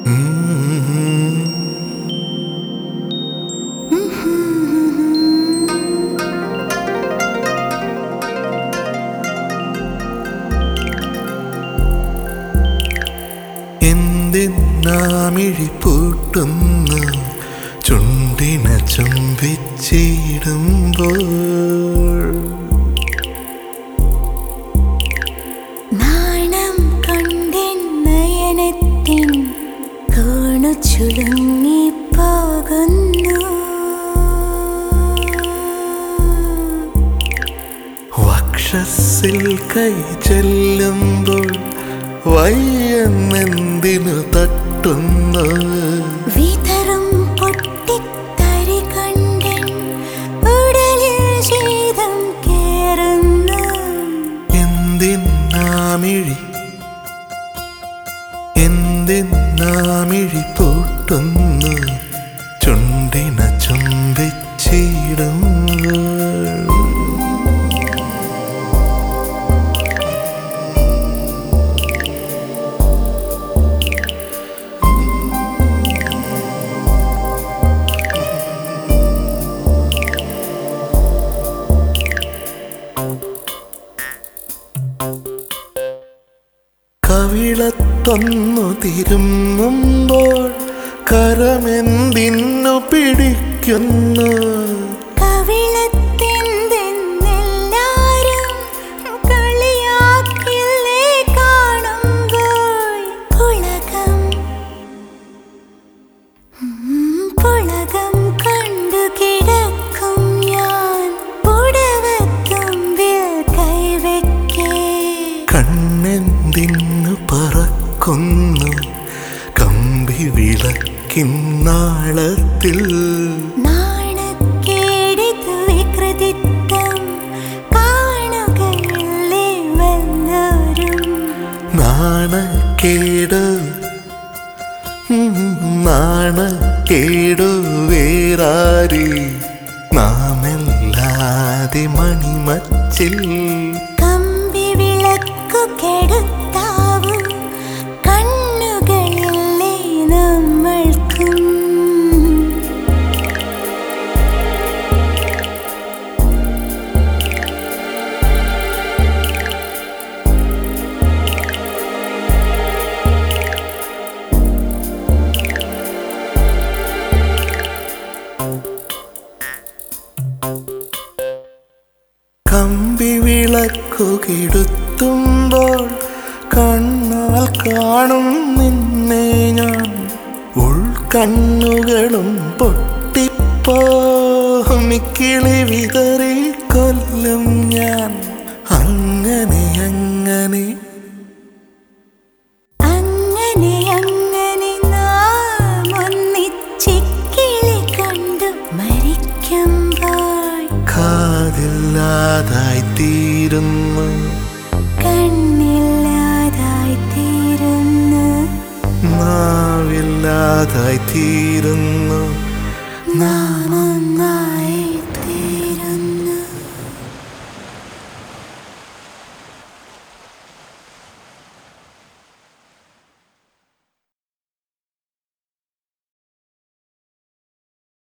എന്തിനാമിഴി പൂട്ടുന്നു ചുണ്ടിന ചുംബിച്ചിടുമ്പോൾ നാണം കൊണ്ടെൻ നയനത്തിൻ കോണു ചുളുങ്ങി പോകുന്നു വക്ഷസിൽ കൈ ചെല്ലുമ്പോൾ വയ്യെന്നെന്തിനു തട്ടുന്നു വിതറും പൊട്ടിത്തരി കണ്ടെൻ ഉടലിൽ ശീതം കേറുന്നു എന്തിനാമിഴി എന്തിനാമിഴി പൂട്ടുന്നു ചുണ്ടിന ചുംബിച്ചിടുമ്പോൾ കവിളത്തൊന്നു തിരുമ്മുമ്പോൾ കരമെന്തിന്നു പിടിക്കുന്നു കവിളത്തെന്തെന്നെല്ലാരും കളിയാക്കില്ലേ കാണുമ്പോൾ പുളകം ഉം, പുളകം കണ്ടു കിടക്കും ഞാൻ പുടവത്തുമ്പിൽ കൈവയ്ക്കേ കണ്ണെന്തിന്നു പറക്കുന്നു കമ്പി വിളക്കിൻ നാളത്തിൽ നാണക്കേടിതു വികൃതിത്വം കാണുകയില്ലേ വന്നോരും നാണക്കേട് ഉം, നാണക്കേടു വേറാരി നാമെല്ലാതെ മണിമച്ചിൽ കമ്പി വിളക്കു കെടുത്താവും കണ്ണുകളില്ലേ നമ്മൾക്കും കമ്പി വിളക്കു കെടുത്തുമ്പോൾ കണ്ണാൽ കാണും നിന്നെ ഞാൻ ഉൾക്കണ്ണുകളും പൊട്ടിപ്പോ മിക്കിളി വിതറി കൊല്ലും ഞാൻ അങ്ങനെ അങ്ങനെ അങ്ങനെ അങ്ങനെ നാം ഒന്നിച്ചിക്കിളി കണ്ടു മരിക്കുമ്പോൾ കാതില്ലാതായി തീരുന്നു കണ്ണില്ലാതായി തീരുന്നു നാവില്ലാതായി തീരുന്നു നാം ഒന്നായി